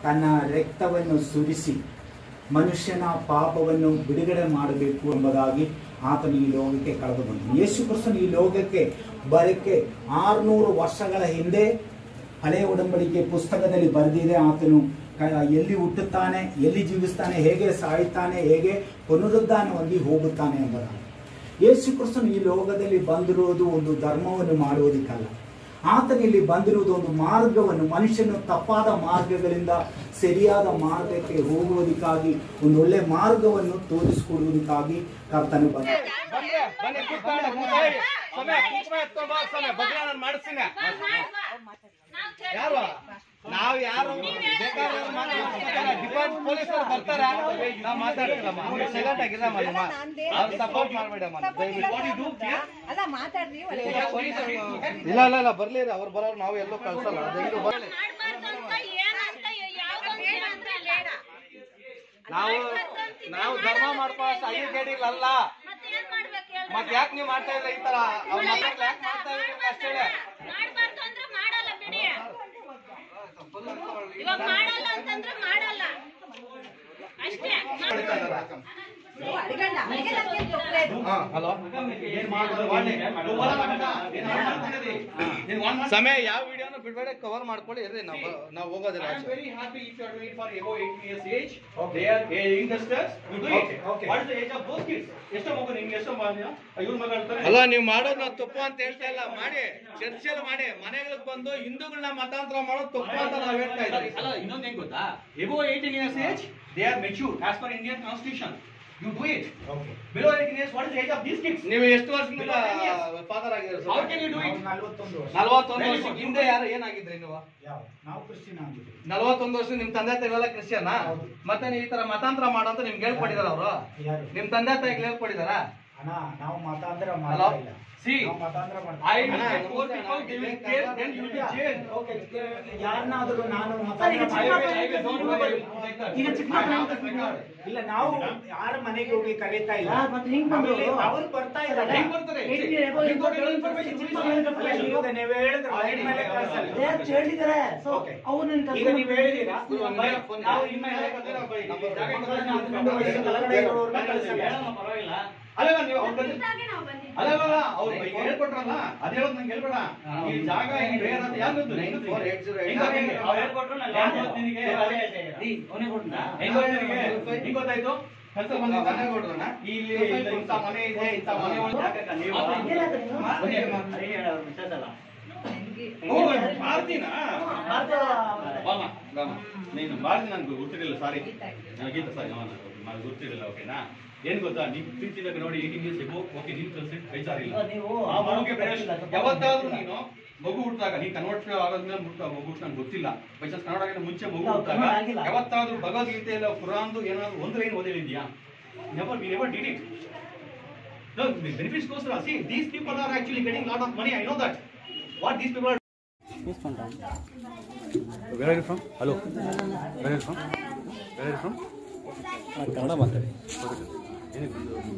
ತನ್ನ ರಕ್ತವನ್ನು ಸುರಿಸಿ ಮನುಷ್ಯನ ಪಾಪವನ್ನು ಬಿಡುಗಡೆ ಮಾಡಬೇಕು ಎಂಬುದಾಗಿ ಆತನು ಈ ಲೋಕಕ್ಕೆ ಕಳೆದು ಬಂದನು ಯೇಸು ಕ್ರಿಸ್ತನು ಈ ಲೋಕಕ್ಕೆ ಬರಕ್ಕೆ ಆರುನೂರು ವರ್ಷಗಳ ಹಿಂದೆ ಹಳೆಯ ಒಡಂಬಡಿಕೆ ಪುಸ್ತಕದಲ್ಲಿ ಬರೆದಿದೆ ಆತನು ಕ- ಎಲ್ಲಿ ಹುಟ್ಟುತ್ತಾನೆ ಎಲ್ಲಿ ಜೀವಿಸ್ತಾನೆ ಹೇಗೆ ಸಾಯುತ್ತಾನೆ ಹೇಗೆ ಪುನರುದ್ಧಾನ ಹೊಂದಿ ಹೋಗುತ್ತಾನೆ ಎಂಬುದಾಗಿ ಯೇಸು ಕ್ರಿಸ್ತನು ಈ ಲೋಕದಲ್ಲಿ ಬಂದಿರುವುದು ಒಂದು ಧರ್ಮವನ್ನು ಮಾಡುವುದಕ್ಕಲ್ಲ ಆತನ ಇಲ್ಲಿ ಬಂದಿರುವುದು ಒಂದು ಮಾರ್ಗವನ್ನು ಮನುಷ್ಯನು ತಪ್ಪಾದ ಮಾರ್ಗಗಳಿಂದ ಸರಿಯಾದ ಮಾರ್ಗಕ್ಕೆ ಹೋಗುವುದಕ್ಕಾಗಿ ಒಂದು ಒಳ್ಳೆ ಮಾರ್ಗವನ್ನು ತೋರಿಸಿಕೊಡುವುದಕ್ಕಾಗಿ ಕರ್ತನು ಬಂದ ಬನ್ನಿ ಬನ್ನಿ ಕೂತ್ಕೊಳ್ಳಿ ಕೂತ್ಕೊಳ್ಳಿ ಸಮಯ ಕುಂಕುಮ ಎತ್ಕೊಂಡ್ ಬಾ ಸಮಯ ಬಗ್ಗೆ ನಾನು ಮಾಡಿಸ್ತೀನಿ ಯಾರು ನಾವ್ ಯಾರು ಬೇಕಾದ್ರೆ ಡಿಪಾರ್ಟ್ ಪೊಲೀಸರು ಬರ್ತಾರ ನಾವ್ ಮಾತಾಡ್ತಿಲ್ಲಮ್ಮ ನೀವು ಸೈಲೆಂಟ್ ಆಗಿರಮ್ಮ ನಿಮ್ಮ ಅವ್ರು ಸಪೋರ್ಟ್ ಮಾಡ್ಬೇಡಮ್ಮ ದಯವಿಟ್ಟು ಅಲ್ಲ ಮಾತಾಡ್ರಿ ಒಳ್ಳೆ ಇಲ್ಲ ಇಲ್ಲ ಇಲ್ಲ ಬರ್ಲಿ ಅವ್ರು ಬರೋರು ನಾವು ಎಲ್ಲೂ ಕಳ್ಸಲ್ಲ ದಯವಿಟ್ಟು ಬರ್ಲಿ ನಾವು ನಾವು ಧರ್ಮ ಮಾಡ್ಕೋ ಅಲ್ಲ ಮತ್ ಯಾಕೆ ನೀವು ಮಾಡ್ತಾ ಇಲ್ಲ ಈ ತರ ಅವ್ರು ಮಾತಾಡ್ಲಿ ಯಾಕೆ ಮಾಡ್ತಾ ಇದ್ದೀರಿ ಅಷ್ಟೇ ಹೇಳಿ ಮಾಡ್ಬಾರ್ದು ಅಂದ್ರೆ ಮಾಡಲ್ಲ ಬಿಡಿ ಇವಾಗ ಮಾಡಲ್ಲ ಅಂತಂದ್ರೆ ಮಾಡಲ್ಲ ಅಷ್ಟೇ ಅಡಿಗಣ್ಣ ಮನೆಗೆ ನಮ್ಗೆ chocolate. ಹಲೋ ಸಮಯ ಯಾವ ವಿಡಿಯೋನು ಬಿಡಬೇಡ ಕವರ್ ಮಾಡ್ಕೊಳ್ಳಿ ಇರ್ರಿ ನಾವು ನಾವು ಹೋಗೋದಿಲ್ಲ I am ಆಚೆ. very happy if you are doing for above 18 years age. They are aging testers. You do Okay, it. okay. What is the age of those kids? ಎಷ್ಟೋ ಮಗು ನಿಮ್ಗೆ ಎಷ್ಟೋ ಮಗು ಇವ್ರ ಮಗ ಹೇಳ್ತಾರೆ ಅಲ್ಲ ನೀವು ಮಾಡೋದು ನಾವು ತಪ್ಪು ಅಂತ ಹೇಳ್ತಾ ಇಲ್ಲ ಮಾಡಿ ಚರ್ಚೆಲ್ ಮಾಡಿ ಮನೆಗಳಿಗೆ ಬಂದು ಹಿಂದೂಗಳನ್ನ ಮತಾಂತರ ಮಾಡೋದು ತಪ್ಪು ಅಂತ ನಾವು ಹೇಳ್ತಾ ಅಲ್ಲ ಇದ್ದೀವಿ ಇನ್ನೊಂದು ಹೆಂಗ್ ಗೊತ್ತಾ above eighteen years age they are mature as per Indian constitution you do it below eighteen years what is age of these kids ನೀವು ಎಷ್ಟು ವರ್ಷದಿಂದ ಫಾದರ್ ಆಗಿದ್ದೀರಿ ಹೌ ಕ್ಯಾನ್ ಯು ಡೂ ನಾವು ಇಟ್ ನಲವತ್ತೊಂದು ವರ್ಷ ನಲವತ್ತೊಂದು ವರ್ಷ ಹಿಂದೆ ಯಾರು ಏನಾಗಿದ್ರಿ ನೀವು ಯಾವ ನಾವು ಕ್ರಿಶ್ಚಿಯನ್ ಆಗಿದ್ದೀವಿ ನಲವತ್ತೊಂದು ವರ್ಷ ನಿಮ್ ತಂದೆ ತಾಯಿಗಳೆಲ್ಲ ಕ್ರಿಶ್ಚಿಯನ್ ಹೌದು. ಮತ್ತೆ ನೀವು ಈ ತರ ಮತಾಂತರ ಮಾಡೋ ಅಂತ ನಿಮ್ಗೆ ಹೇಳ್ಕೊಟ್ಟಿದಾರ ಅವರು ಯಾರು ನಿಮ್ ತಂದೆ ತಾಯಿಗೆ ಹೇಳ್ಕೊಟ್ಟಿದಾರ ಅಣ್ಣ ನಾವು ಮತಾಂತರ Hello? ಮಾಡ್ತಾ ಇಲ್ಲ See, ನಾವು ಮತಾಂತರ I ಮಾಡ್ತಾ will ಅಣ್ಣ, get four people, they will jail, then you will be jailed. Okay ಯಾರನ್ನಾದ್ರೂ ನಾನು I will- ಮತಾಂತರ I will don't worry like that. I have that record. ಇಲ್ಲ ನಾವು ಯಾರ ಮನೆಗೆ ಹೋಗಿ ಕರೀತಾ ಇಲ್ಲ ಯಾರ್ ಮತ್ತೆ ಹಿಂಗ್ ಬಂದ್ರು? ಆಮೇಲೆ ಅವ್ರು ಬರ್ತಾ ಇದ್ದಾರೆ ಹೆಂಗ್ ಬರ್ತಾರೆ? Eighty See, above you got your information, please share it up. ಇವಾಗ ನೀವು ಹೇಳಿದ್ರೆ ಲೈನ್ ಮೇಲೆ ಕಳ್ಸಲ್ಲ They are ಹೇಳಿದ್ದಾರೆ ಸೊ Okay. ಅವ್ರು ನಿನ್ ಈಗ ನೀವು ಹೇಳಿದೀರಾ ನಾವು ಇನ್ಮೇಲೆ ಮಕ್ಕಳನ್ನ ಹದಿನೆಂಟು ವರ್ಷ ಕೆಳಗಡೆ ಇರೋರ್ನ ಕಳ್ಸಲ್ಲ. ಅಲ್ಲಲ್ಲ ನೀವು ಅವ್ರ ಬಗ್ಗೆ ಇದಾಗೆ ನಾವು ಬಂದಿದ್ದು ಅಲ್ಲಲ್ಲ ಅವ್ರು ಈಗ ಹೇಳ್ಕೊಟ್ರಲ್ಲ ಅದ್ ಹೇಳೋದ್ ನಂಗೆ ಹೇಳ್ಬೇಡ ಈ ಜಾಗ ಹೆಂಗ್ ಬೇರೆ ಅಂತ ಯಾರು ಗೊತ್ತು? ಹೆಂಗ್ ಗೊತ್ತು? Four eight zero eight. ಹೆಂಗ್ ಗೊತ್ತು ನಿನಗೆ? ಅವ್ರು ಹೇಳ್ಕೊಟ್ರು ನಾನು ಯಾರು ಗೊತ್ತು ನಿನಗೆ? ಹೆಂಗ್ ಗೊತ್ತು ನಿನಗೆ? ಹೆಂಗ್ ಗೊತ್ತಾಯ್ತು ಕೆಲ್ಸ ಬಂದಿದ್ದ ಮನೆ ಕೊಡ್ರಣ್ಣ? ಇಲ್ಲಿ ಇಲ್ಲಿ ಇಂಥ ಮನೆ ಇದೆ ಇಂಥ ಮನೆ ಒಂದು ಬನ್ನಿ ಅಮ್ಮ. ಓ, ಭಾರತೀನಾ ಬಾಮ ಬಾಮ ನೀನು ಭಾರತಿ ನನ್ಗೆ ಗೊತ್ತಿರಲಿಲ್ಲ ಸಾರಿ ಗೀತ ಸಾರಿ ನನಗೆ ಗೊತ್ತಿರಲಿಲ್ಲ ಓಕೆನಾ ಏನ್ ಗೊತ್ತಾ ನಿನ್ ಪ್ರೀತಿನ ನೋಡಿ ಏಯ್ಟೀನ್ ಇಯರ್ಸ್ ಎಬೋ ಓಕೆ ನೀನ್ ಕಲ್ಸಿಟ್ ಬೇಜಾರಿಲ್ಲ ನೀವು ಆ ಮಗುಗೆ ಪ್ರವೇಶ ಯಾವತ್ತಾದ್ರೂ ನೀನು ಮಗು ಹುಟ್ಟಾಗ ನೀ ಕನ್ವರ್ಟ್ ಆಗೋದ್ಮೇಲೆ ಮುಟ್ಟ ಮಗು ಹುಟ್ಟು ನಂಗೆ ಗೊತ್ತಿಲ್ಲ ಬೈ ಚಾನ್ಸ್ ಕನ್ನಡ ಆಗಿನ ಮುಂಚೆ ಮಗು ಇಲ್ಲ, ಹುಟ್ಟಾಗ ಕನ್ನಡ ಆಗಿಲ್ಲ. ಯಾವತ್ತಾದ್ರೂ ಭಗವದ್ಗೀತೆ ಇಲ್ಲ ಕುರಾನ್ದು ಏನಾದ್ರು ಒಂದು ಲೈನ್ ಓದಿದೆಯಾ never we never did it No, the benefits goes to us. See, these people are actually getting lot of money. I know that. What these people are Where are you from? Hello. Where are you from? Where are you from? Kannada ಮಾತಾಡಿ ಏನಿದೆ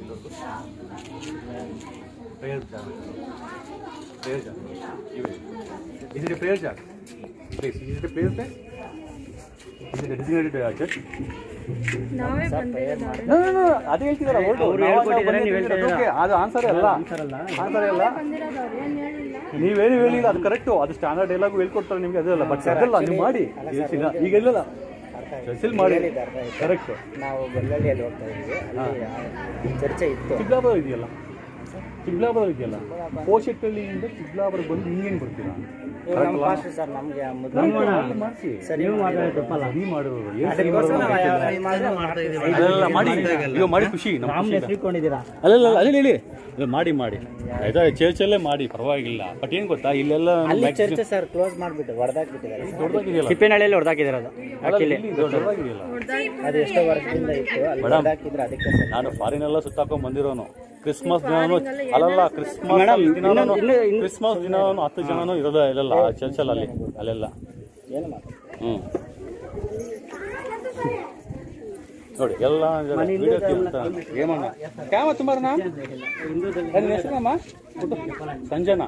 prayer ಜಾಗ prayer ಜಾಗ ಇವೆ is it a prayer ಜಾಗ place is it a player place is it designated church ಅದು ಹೇಳ್ತಿದಾರ ಅದು answer ಅಲ್ಲ ಆನ್ಸರ್ ಅಲ್ಲ ನೀವೇನು ಹೇಳಿಲ್ಲ ಅದು ಕರೆಕ್ಟು ಅದು ಸ್ಟ್ಯಾಂಡರ್ಡ್ ಡೈಲಾಗು ಹೇಳ್ಕೊಡ್ತಾರೆ ನಿಮಗೆ ಅದಲ್ಲ ಬಟ್ ಅದಲ್ಲ ನೀವು ಮಾಡಿ ಈಗ ಇಲ್ಲಲ್ಲ ಚರ್ಚಲ್ಲಿ ಮಾಡಿ ಕರೆಕ್ಟ್ ನಾವು ಬೆಳ್ಳಳ್ಳಿಯಲ್ಲಿ ಹೋಗ್ತಾ ಇದ್ವಿ ಅಲ್ಲಿ ಚರ್ಚೆ ಇತ್ತು ಚಿಕ್ಕಬಳ್ಳಾಪುರ ಇದೆಯಲ್ಲ ಚಿಕ್ಕಬಳ್ಳಾಪುರ ಇದೆಯಲ್ಲ ಪೋಷೆಟ್ಟಳ್ಳಿಯಿಂದ ಚಿಕ್ಕಬಳ್ಳಾಪುರ ಬಂದು ಹಿಂಗೇನು ಬರ್ತೀರಾ ನಮ್ಮ ಪಾಸ್ಟರ್ ಸರ್ ನಮ್ಗೆ ಮೊದಲು ಮಾಡಿಸಿ ಸರಿ ಸರಿ ಮಾಡೋರು ಏನ್ ಸರಿ ಅದಕ್ಕೋಸ್ಕರ ಮಾಡೋದು ನಾವು ಯಾವ- ಗೊತ್ತಿಲ್ಲ. ಈ ಮಾತ್ರ ಮಾಡ್ತಾ ಇದೀವಿ. ಅದೆಲ್ಲ ಮಾಡಿ ಈಗ ಮಾಡಿ ಖುಷಿ ನಮ್ಮ ರಾಮ್ನ ಖುಷಿ ಇದೆ. ಹೆಸರಿಕೊಂಡಿದ್ದೀರಾ ಅಲ್ಲಲ್ಲ ಅದೇ ಹೇಳಿ ಇಲ್ಲ, ಮಾಡಿ ಮಾಡಿ ಆಯ್ತಾ ಚರ್ಚಲ್ಲೇ ಮಾಡಿ ಪರವಾಗಿಲ್ಲ ಬಟ್ ಏನ್ ಗೊತ್ತಾ ಇಲ್ಲೆಲ್ಲ ಅಲ್ಲಿ maximum- ಚರ್ಚೆ ಸರ್ ಕ್ಲೋಸ್ ಮಾಡ್ಬಿಟ್ಟು ಹೊಡೆದಾಕ್ಬಿಟ್ಟಿದ್ದಾರೆ ದೊಡ್ಡದಾಗಿದೆಯಲ್ಲ ತಿಪ್ಪೇನಹಳ್ಳಿಯಲ್ಲಿ ಹೊಡೆದಾಕಿದ್ದಾರೆ ಅದು ಅಲ್ಲ, ಇಲ್ಲಿ ದೊಡ್ಡದಾಗಿದೆಯಲ್ಲ ಅದು ಎಷ್ಟೋ ವರ್ಷದಿಂದ ಇತ್ತು ಅಲ್ಲಿ ಮೇಡಮ್. ಹೊಡೆದಾಕಿದ್ರೆ ಅದಕ್ಕೆ ಸರ್ ನಾನು ಫಾರಿನ್ ಎಲ್ಲ ಸುತ್ತಾಕೊಂಡ್ ಬಂದಿರೋನು ಕ್ರಿಸ್ಮಸ್ ದಿನಾನು ಅಲ್ಲಲ್ಲ ಕ್ರಿಸ್ಮಸ್ ಮೇಡಮ್, ದಿನಾನು ಇನ್ನು- ಇನ್ನು- ಇನ್ನು- ಕ್ರಿಸ್ಮಸ್ ದಿನಾನು ಹತ್ತು ಜನನು ಇರೋದ ಇಲ್ಲಲ್ಲ ಚರ್ಚಲ್ಲಿ ಅಲ್ಲಿ ಅಲ್ಲೆಲ್ಲ ಏನು ಮಾತು ಹ್ಮ್ ನೋಡಿ ಎಲ್ಲ ವಿಡಿಯೋ ಏಮಣ್ಣ ಕ್ಯಾಮ ತುಂಬಾರಣ ನನ್ನ ಹೆಸರಮ್ಮ ಸಂಜನಾ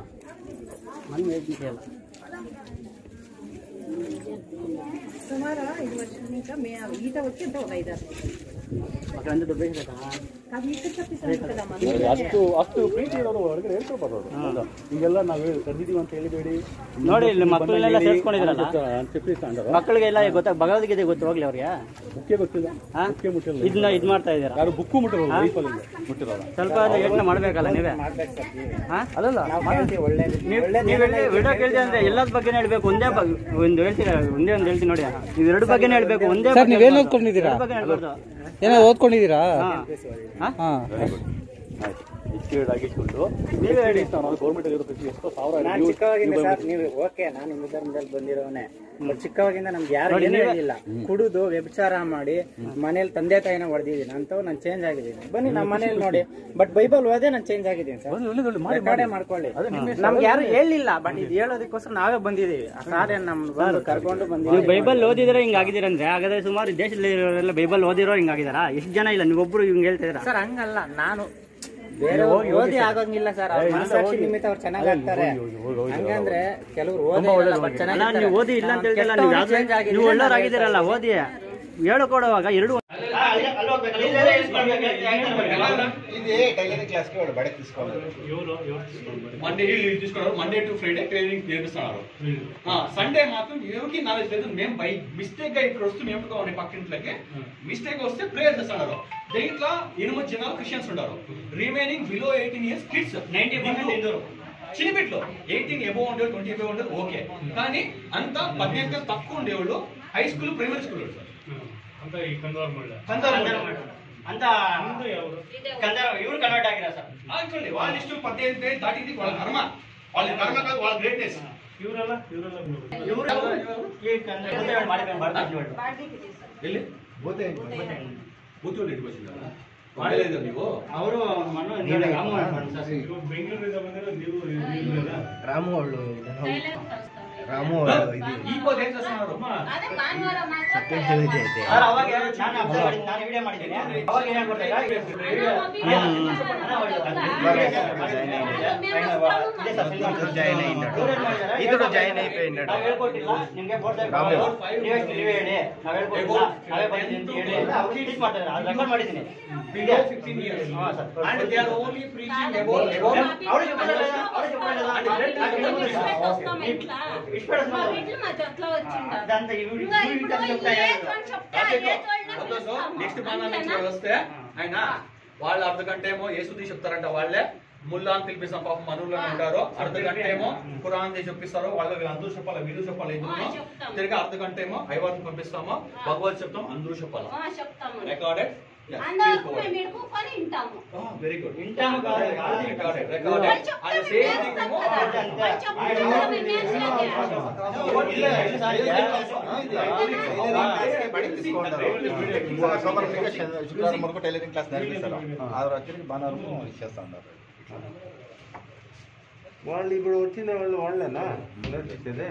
సుమారు ఐదు వర్షాల ఇంకా మే ఈత వచ్చి ఎంత ఒక ఐదారు అక్కడ ఎంత దుబ్బే కదా అది ఇక్కడ ತಪ್ಪಿಸ್ತಾರೆ ಕದಮ್ಮ. ಅಷ್ಟು ಅಷ್ಟು ಪ್ರೀತಿ ಇರೋರು ಹೊರಗಡೆ ಹೇಳ್ಕೊಬಾರ್ದು ಅವ್ರು. ಹೌದಾ? ಹಿಂಗೆಲ್ಲ ನಾವು ಕರೆದಿದ್ದೀವಿ ಅಂತ ಹೇಳಿಬೇಡಿ ನೋಡಿ ಇಲ್ಲಿ ಮಕ್ಕಳನ್ನೆಲ್ಲ ಸೇರ್ಸ್ಕೊಂಡಿದ್ರಲ್ಲ ಅಂತ చెప్పి ಸ್ಟ್ಯಾಂಡರ್ ಮಕ್ಕಳಿಗೆಲ್ಲ ಗೊತ್ತಾ ಭಗವದ್ಗೀತೆ ಗೊತ್ತು ಹೋಗ್ಲಿ ಅವ್ರಿಗೆ ಮುಖ್ಯ ಗೊತ್ತಿಲ್ಲ ಹಾ? ಮುಖ್ಯ ಮುಟ್ಟಿಲ್ಲ ಇದನ್ನ ಇದ್ ಮಾಡ್ತಾ ಇದ್ದೀರಾ ಯಾರು ಬುಕ್ಕು ಮುಟ್ಟಿರಲ್ಲ ಲೈಫಲ್ಲಿ ಮುಟ್ಟಿರಲ್ಲ ಸ್ವಲ್ಪ ಯೋಚನೆ ಮಾಡ್ಬೇಕಲ್ಲ ನೀವೇ ಹಾ? ಅಲ್ಲಲ್ಲ ಒಳ್ಳೇದು ನೀವ್- ನೀವ್ ಹೇಳಿ ವಿಡಿಯೋ ಕೇಳಿದೆ ಅಂದ್ರೆ ಎಲ್ಲದ ಬಗ್ಗೆ ಹೇಳ್ಬೇಕು ಒಂದೇ ಬಗ್ಗೆ ಒಂದು ಹೇಳ್ತೀರಾ ಒಂದೇ ಒಂದು ಹೇಳ್ತೀನಿ ನೋಡಿ ಇವೆರಡು ಬಗ್ಗೆ ಹೇಳ್ಬೇಕು ಒಂದೇ ಸರ್, ಬಗ್ಗೆ ನೀವೇನ್ ಹೇಳ್ಬಾರ್ದು. ಓದ್ಕೊಂಡಿದ್ದೀರಾ? ಎರಡು ಬಗ್ಗೆ ಹೇಳ್ಬಾರ್ದು. ಏನೋ ಓದ್ಕೊಂಡಿದ್ದೀರಾ ಹಾ. ಹಾ? ಹಾ ಇಸ್ಕೇಡ್ ಆಗಿಟ್ಕೊಂಡು ನೀವೇ ಹೇಳಿ ನಾವು ಗೌರ್ಮೆಂಟ್ ಇರೋ ಪ್ರತಿ ಎಷ್ಟೋ ಸಾವಿರ ನಾನು ನೀವು- ಚಿಕ್ಕವಾಗಿಂದ ನೀವು ಸರ್ ನೀವು ಓಕೆ ನಾನು ಹಿಂದೂ ಧರ್ಮದಲ್ಲಿ ಬಂದಿರೋನೆ ಬಟ್ ಚಿಕ್ಕವಾಗಿಂದ ನಮ್ಗೆ ಯಾರು ನೋಡಿ, ಏನು ನೀವೇ- ಹೇಳಿಲ್ಲ ಕುಡಿದು ವ್ಯಭಿಚಾರ ಮಾಡಿ ಮನೇಲಿ ತಂದೆ ತಾಯಿನ ಹೊಡೆದಿದ್ದೀನಿ ಅಂತವ್ ನಾನು ಚೇಂಜ್ ಆಗಿದ್ದೀನಿ ಬನ್ನಿ ನಮ್ಮ ಮನೇಲಿ ನೋಡಿ ಬಟ್ ಬೈಬಲ್ ಓದೇ ನಾನು ಚೇಂಜ್ ಆಗಿದ್ದೀನಿ ಸರ್ ಒಳ್ಳೆ- ಒಳ್ಳೆ- ಒಳ್ಳೆ ಮಾಡಿ ರೆಕಾರ್ಡೇ ಮಾಡ್ಕೊಳ್ಳಿ ನಮ್ಗೆ ಯಾರು ಹೇಳಿಲ್ಲ ಬಟ್ ಇದು ಹೇಳೋದಕ್ಕೋಸ್ಕರ ನಾವೇ ಬಂದಿದ್ದೀವಿ ಆ ಸಾರೆ ನಮ್ ಬಂದು ಕರ್ಕೊಂಡು ನೀವು ಬಂದಿದ್ದೀವಿ ಬೈಬಲ್ ಓದಿದ್ರೆ ಹಿಂಗ್ ಆಗಿದ್ದೀರಂದ್ರೆ ಹಾಗಾದ್ರೆ ಸುಮಾರು ದೇಶದಲ್ಲಿರೋರೆಲ್ಲ ಬೈಬಲ್ ಓದಿರೋ ಹಿಂಗಾಗಿದಾರಾ ಎಷ್ಟು ಜನ ಇಲ್ಲ ನೀವೊಬ್ರು ಹಿಂಗ್ ಹೇಳ್ತಾ ಇದ್ದೀರಾ ಸರ್ ಹಂಗಲ್ಲ ನಾನು ಬೇರೆ ಓದಿ ಆಗೋಂಗಿಲ್ಲ ಸರ್ ಅವ್ರ ಮನಸ್ಸಾಕ್ಷಿ ನಿಮಿತ್ತ ಅವ್ರು ಚೆನ್ನಾಗ್ ಆಗ್ತಾರೆ ಹಂಗಂದ್ರೆ ಕೆಲವ್ರು ಓದಿ ಬಟ್ ಅಲ್ಲ ನೀವು ಓದಿ ಇಲ್ಲ ಅಂತ ಹೇಳ್ತಿಲ್ಲ ನೀವು ಯಾವ್ದು ನೀವು ಒಳ್ಳೆಯವ್ರಾಗಿದ್ದೀರಲ್ಲ ಓದಿ ಹೇಳು ಕೊಡುವಾಗ ಎರಡು ఇది టైలరింగ్ క్లాస్ కి వాడు బయటకు తీసుకోవాలి మండే వీళ్ళు తీసుకున్నారు మండే టు ఫ్రైడే ట్రైనింగ్ నేర్పిస్తున్నారు సండే మాత్రం ఎవరికి నాలెడ్జ్ లేదు మేము బై మిస్టేక్ గా ఇక్కడ వస్తూ మేము పక్కింట్లకి మిస్టేక్ వస్తే ప్రేయర్ చేస్తున్నారు దీంట్లో ఎనిమిది జనాలు క్రిస్టియన్స్ ఉన్నారు remaining below eighteen years kids ninety percent చిన్నపిట్లు ఎయిటీన్ ఎబో ఉండేవాళ్ళు ట్వంటీ ఎబో ఉండేవాళ్ళు ఓకే కానీ అంతా పద్దెనిమిది తక్కువ ఉండేవాళ్ళు high school primary school sir ಅಂತ ಕಂದರ ಇವ್ರು ಕನ್ವರ್ಟ್ ಆಗಿರ ಸರ್ చూడండి వాళ్ళ ఇష్టం పద్దెనిమిది ఏళ్ళు దాటింది వాళ్ళ కర్మ వాళ్ళ కర్మ కాదు వాళ్ళ గ్రేట్నెస్ ಇವ್ರು ಈ ಕಂದರ ಮುಂದೆ ಮಾಡಿದ್ರೆ ಮಾಡ್ತಾರೆ వెళ్ళి బూతులు ఇంటికి వచ్చిందా వాడలేదా నీవు ಅವರು ಮಣ್ಣು ರಾಮು ಸರ್ ರಾಮು ಅವಳು ರಾಮು ఈకో ఏం చేస్తున్నారు ಅದೇ ಭಾನುವಾರ ಮಾತ್ರ ಸರ್ ಅವಾಗ ನಾನು ಅಬ್ಸರ್ವ್ ಮಾಡಿ ನಾನು ವಿಡಿಯೋ ಮಾಡಿದ್ದೀನಿ ಅವಾಗ ಏನ್ ಹೇಳ್ಕೊಡ್ತಾ ఇతడు జాయిన్ అయిపోయినాడు. ನಾವು ಹೇಳ್ಕೊಟ್ಟಿಲ್ಲ ನಿಮ್ಗೆ ಬೋರ್ಡ್ ನೀವೇ ನೀವೇ ಹೇಳಿ ನಾವ್ ಹೇಳ್ಕೊಟ್ಟಿಲ್ಲ ನಾವೇ ಬಂದಿದ್ದೀವಿ ಅಂತ ಹೇಳಿ ಅವ್ರು ಟೀಚ್ ಮಾಡ್ತಾರೆ ಅದು ರೆಕಾರ್ಡ್ ಮಾಡಿದ್ದೀನಿ బిలో ఫిఫ్టీన్ ఇయర్స్ ಹಾ sir and they are only preaching about ಅವಳು చెప్పలేదు ಅವಳು చెప్పలేదు అదంతా ఈ వీడియో వీడియో చెప్తా నెక్స్ట్ మన నుంచి వస్తే ఆయన వాళ్ళు అర్ధ గంట ఏమో యేసుది చెప్తారంట వాళ్ళే ముల్లా అని పిలిపిస్తాం పాపం మనుల్లో ఉంటారు అర్ధ గంట ఏమో ఖురాన్ ది చెప్పిస్తారు వాళ్ళు అందరూ చెప్పాలి వీళ్ళు చెప్పాలి ఇద్దరు ఆ, చెప్తాం. తిరిగి అర్ధ గంట ఏమో ఐవారిని పంపిస్తాము భగవత్ చెప్తాం అందరూ చెప్పాలి చెప్తాము రికార్డెడ్ అందరూ మేము ఇడుకుని వింటాము వెరీ గుడ్ వింటాము కాదు. రికార్డెడ్ వాళ్ళు రికార్డెడ్ చెప్తే అది మేము సేమ్ చేస్తాం థింగ్ కదా. వాళ్ళు చెప్తే కూడా మేము చేస్తాం. శుక్రవారం వరకు టైలరింగ్ క్లాస్ నేర్పిస్తారు ఆదివారం వచ్చి భానువారం ఇచ్చేస్తా ఉన్నారు వాళ్ళు ఇప్పుడు వచ్చిన వాళ్ళు వాళ్ళేనా నేర్పించేది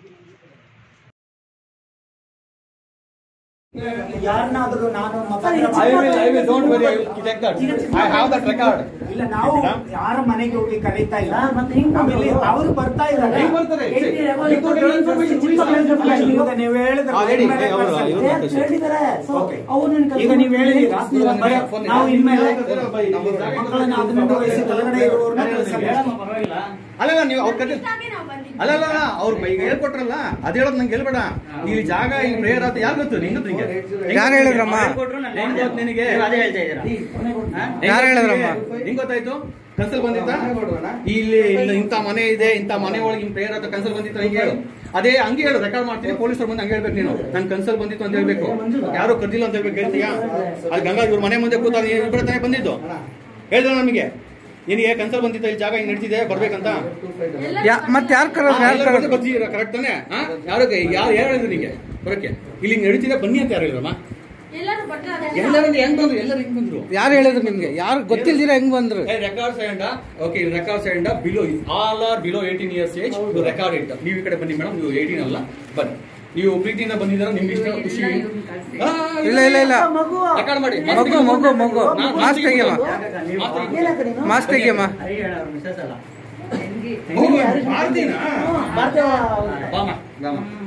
ಯಾರನ್ನಾದ್ರೂ ನಾನು I will, I will, don't worry, I will take that. I have that record. ಇಲ್ಲ ನಾವು ಯಾರ ಮನೆಗೆ ಹೋಗಿ ಕರೀತಾ ಇಲ್ಲ ಆಮೇಲೆ ಅವರು ಬರ್ತಾ ಇದ್ದಾರೆ ಹೆಂಗ್ ಬರ್ತಾರೆ? Without any information, who is ಅಲ್ಲ, ಇವಾಗ ನೀವು ಹೇಳಿದ್ರೆ ಆ, ಹೇಳಿ, ಇನ್ಮೇಲೆ ಅವರು, ಕಳ್ಸಲ್ಲ. ಇವರು Okay. ಈಗ ನೀವು ಹೇಳಿದೀರಾ ನಾವು ಇನ್ಮೇಲೆ ಮಕ್ಕಳನ್ನ ಹದಿನೆಂಟು ವಯಸ್ಸು ಕೆಳಗಡೆ ಇರುವವ್ರನ್ನ ಕಳ್ಸಲ್ಲ. ಅಲ್ಲ ನೀವು ಅವ್ರ ಕತೆ ಇಷ್ಟಾಗಿ ನಾವು ಬಂದಿದ್ದೀವಿ. ಅಲ್ಲ ಅಲ್ಲ ಅವ್ರು ಈಗ ಹೇಳ್ಕೊಟ್ರಲ್ಲ ಅದ್ ಹೇಳೋದು ನಂಗೆ ಹೇಳ್ಬೇಡ ಇಲ್ಲಿ ಜಾಗ ಇಲ್ಲಿ ಪ್ರೇಯರ್ ಅಂತ ಯಾರು ಗೊತ್ತು ನಿಂಗೆ ಗೊತ್ತು ನಿಂಗೆ ಯಾರು ಹೇಳಿದ್ರಮ್ಮ? ಹೆಂಗ್ ಗೊತ್ತು ನಿನಗೆ ನೀವು ಅದೇ ಹೇಳ್ತಾ ಇದ್ದೀರಾ ಹೆಂಗ್ ಯಾರು ಗೊತ್ತು ಹೇಳಿದ್ರಮ್ಮ? ನಿನಗೆ? ಹೆಂಗ್ ಗೊತ್ತಾಯ್ತು ಕನ್ಸಲ್ ಬಂದಿತ್ತ ಇಲ್ಲಿ ಇಲ್ಲ ಇಂಥ ಮನೆ ಇದೆ ಇಂಥ ಮನೆ ಒಳಗೆ ಹಿಂಗ್ ಪ್ರೇಯರ್ ಅಂತ ಕನ್ಸಲ್ ಬಂದಿತ್ತು ಹಿಂಗೆ ಹೇಳು ಅದೇ ಹಂಗೆ ಹೇಳು ರೆಕಾರ್ಡ್ ಮಾಡ್ತೀನಿ ಪೊಲೀಸರು ಬಂದು ಹಂಗೆ ಹೇಳ್ಬೇಕು ನೀನು ನನ್ ಕನ್ಸಲ್ ಬಂದಿತ್ತು ಅಂತ ಹೇಳ್ಬೇಕು ಯಾರು ಕರ್ದಿಲ್ಲ ಅಂತ ಹೇಳ್ಬೇಕು ಹೇಳ್ತೀಯಾ ಅದು ಗಂಗಾ ಇವ್ರ ಮನೆ ಮುಂದೆ ಕೂತ ಇಬ್ಬರ ತಾನೇ ಬಂದಿದ್ದು ಹೇಳಿದ್ರು ನಮಗೆ ನಿನಗೆ ಕನ್ಸಲ್ ಬಂದಿತ್ತು ಈ ಜಾಗ ಹಿಂಗ್ ನಡೀತಿದೆ ಬರ್ಬೇಕಂತ ಮತ್ತೆ ಯಾರು ಕರೋದು ಯಾರು ಕರೋದು ಬರ್ತೀರಾ ಕರೆಕ್ಟ್ ತಾನೆ ಯಾರು ಯಾರು ಯಾರು ಹೇಳಿದ್ರು ನಿಮಗೆ ಬರೋಕೆ ಇಲ್ಲಿ ಹಿಂಗ್ ನಡೀತಿದೆ ಬನ್ನಿ ಅಂತ ಯಾರು ಹೇಳಿದ್ರಮ್ಮ ಎಲ್ಲರೂ ಬರ್ತಾರೆ ಎಲ್ಲರೂ ಹೆಂಗ್ ಬಂದ್ರು ಎಲ್ಲರೂ ಹೆಂಗ್ ಬಂದ್ರು ಯಾರು ಹೇಳಿದ್ರು ನಿಮ್ಗೆ ಯಾರು ಗೊತ್ತಿಲ್ದಿರ ಹೆಂಗ್ ಬಂದ್ರು records and okay records and below all are below eighteen years age record it ನೀವು ಈ ಕಡೆ ಬನ್ನಿ ಮೇಡಮ್ ನೀವು ಏಯ್ಟೀನ್ ಅಲ್ಲ ಬನ್ನಿ ನೀವು ಪ್ರೀತಿಯಿಂದ ಬಂದಿದ್ದೀರಾ ನಿಮ್ಗೆ ಇಷ್ಟ ಖುಷಿ ಆ, ಇಲ್ಲ ಇಲ್ಲ ಇಲ್ಲ ರೆಕಾರ್ಡ್ ಮಾಡಿ ಮಗು ಮಗು ಮಗು ಮಾಸ್ಕ್ ತೆಗಿಯಮ್ಮ ಮಾಸ್ಕ್ ತೆಗಿಯಮ್ಮ ಮಾಡ್ತೀನಾ ಬಾಮ ಬಾಮ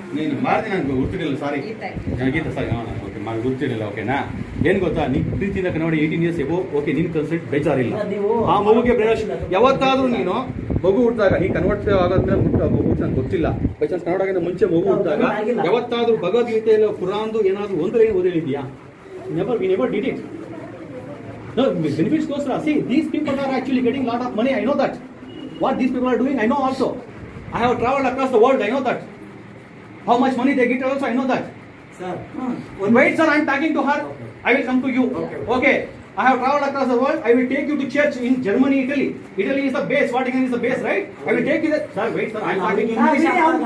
ನೀನು ಮಾಡ್ತೀನಿ ನನಗೆ ಗುರ್ತಿರಲಿಲ್ಲ ಸಾರಿ ಗೀತಾ ಸಾರಿ ಹಾಂ ಓಕೆ ಮಾಡಿ ಗುರ್ತಿರಲಿಲ್ಲ ಓಕೆನಾ ಏನು ಗೊತ್ತಾ ನೀನು ಪ್ರೀತಿಯಿಂದ ನೋಡಿ ಏಯ್ಟೀನ್ ಇಯರ್ಸ್ ಎಗೋ ಓಕೆ ನಿನ್ ಕನ್ಸಲ್ಟ್ ಬೇಜಾರಿಲ್ಲ ಆ ಮಗುಗೆ ಬ್ರೇನ್ ಯಾವತ್ತಾದ್ರೂ ನೀನು ಮಗು ಹುಟ್ಟಿದಾಗ ನೀ ಕನ್ವರ್ಟ್ ಆಗೋದ್ಮೇಲೆ ಹುಟ್ಟ ಮಗು ಹುಟ್ಟು ನಂಗೆ ಗೊತ್ತಿಲ್ಲ ಬೈ ಚಾನ್ಸ್ ಕನ್ನಡ ಮುಂಚೆ ಮಗು ಹುಟ್ಟಿದಾಗ ಯಾವತ್ತಾದ್ರೂ ಭಗವದ್ಗೀತೆಯಲ್ಲಿ ಕುರಾನ್ದು ಏನಾದ್ರು ಒಂದು ಲೈನ್ ಓದಿದೆಯಾ never we never did it No, benefits goes for See, these people are actually getting lot of money. I know that. What these people are doing, I know also. I have traveled across the world. I know that. How much money they get also, I know that. Sir, Wait, sir, I'm talking to her. I will come to you. Okay. I have traveled across the world. I will take you to church in Germany, Italy. Italy is the base. Vatican is the base, right? I will take you there. Sir, wait, sir. I'm talking English.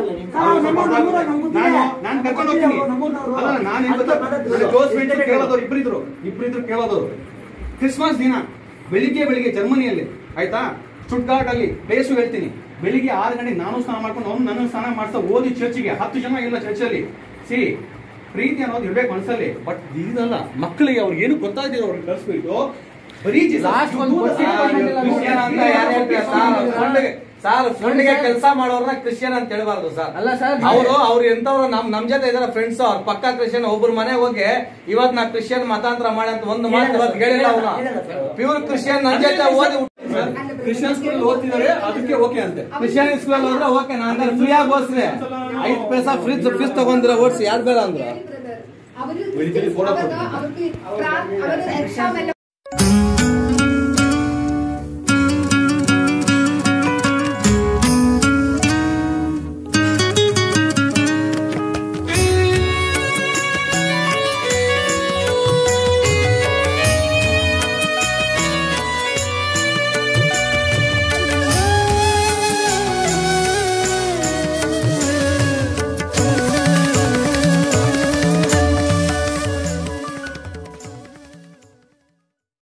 ನಾನು ನಾನು ಕರ್ಕೊಂಡು ಹೋಗ್ತೀನಿ ಅಲ್ಲ ನಾನು ಏನ್ ಗೊತ್ತಾ ನನ್ನ close friends ಕೇಳೋದವ್ರು ಇಬ್ಬರಿದ್ರು ಇಬ್ಬರಿದ್ರು ಕೇಳೋದವ್ರು ಕ್ರಿಸ್ಮಸ್ ದಿನ ಬೆಳಿಗ್ಗೆ ಬೆಳಿಗ್ಗೆ ಜರ್ಮನಿಯಲ್ಲಿ ಆಯ್ತಾ ಸ್ಟುಟ್ಗಾರ್ಟ್ ಅಲ್ಲಿ ಪ್ಲೇಸು ಹೇಳ್ತೀನಿ ಬೆಳಿಗ್ಗೆ ಆರು ಗಂಟೆಗೆ ನಾನು ಸ್ನಾನ ಮಾಡ್ಕೊಂಡು ಅವ್ನು ನನ್ನ ಸ್ನಾನ ಮಾಡ್ತಾ ಓದಿ ಚರ್ಚಿಗೆ ಹತ್ತು ಜನ ಇಲ್ಲ ಚರ್ಚಲ್ಲಿ ಸಿ ಪ್ರೀತಿ ಅನ್ನೋದು ಇರ್ಬೇಕು ಮನಸ್ಸಲ್ಲಿ ಬಟ್ ಇದಲ್ಲ ಮಕ್ಕಳಿಗೆ ಅವ್ರಿಗೆ ಏನು ಗೊತ್ತಾಗ್ತಿರೋ ಅವ್ರಿಗೆ ಕಳಿಸ್ಬಿಟ್ಟು ಬರೀ ಲಾಸ್ಟ್ ಒಂದು ಕ್ರಿಶ್ಚಿಯನ್ ಅಂತ ಯಾರು ಹೇಳ್ತಾರೆ ಸರ್ ಸರ್ ಫ್ರೆಂಡ್ಗೆ ಕೆಲಸ ಮಾಡೋರ್ನ ಕ್ರಿಶ್ಚಿಯನ್ ಅಂತ ಹೇಳ್ಬಾರ್ದು ಸರ್ ಅಲ್ಲ ಸರ್ ಅವರು ಅವ್ರು ಎಂತವ್ರು ನಮ್ ನಮ್ ಜೊತೆ ಇದಾರೆ ಫ್ರೆಂಡ್ಸ್ ಅವ್ರ ಪಕ್ಕ ಕ್ರಿಶ್ಚಿಯನ್ ಒಬ್ರು ಮನೆ ಹೋಗಿ ಇವತ್ ನಾ ಕ್ರಿಶ್ಚಿಯನ್ ಮತಾಂತರ ಮಾಡಿ ಅಂತ ಒಂದು ಮಾತು ಇವತ್ತು ಹೇಳಿಲ್ಲ ಅವನು ಪ್ಯೂರ್ ಕ್ರಿಶ್ಚಿಯನ್ ನನ್ ಜೊತೆ ಓದಿ ಕ್ರಿಶ್ಚಿಯನ್ ಸ್ಕೂಲ್ ಓದ್ತಿದ್ದಾರೆ ಅದಕ್ಕೆ ಓಕೆ ಅಂತೆ ಕ್ರಿಶ್ಚಿಯನ್ ಸ್ಕೂಲ್ ಹೋದ್ರೆ ಓಕೆ ನಾನು ಫ್ರೀ ಆಗಿ ಓದಿಸ್ರಿ ಐದು ಪೈಸಾ ಫ್ರಿಜ್ ಫೀಸ್ ತಗೊಂಡ್ರೆ ಓಡಿಸಿ ಯಾರು ಬೇಡ ಅಂದ್ರು ಅವರು ಬೆಳಿಗ್ಗೆ ಫೋಟೋ ಅವಾಗ ಅವ್ರಿಗೆ ಪ್ರಾರ್- ಅವರು ಎಕ್ಸಾಮ್ ಎಲ್ಲ ಧೂಮ್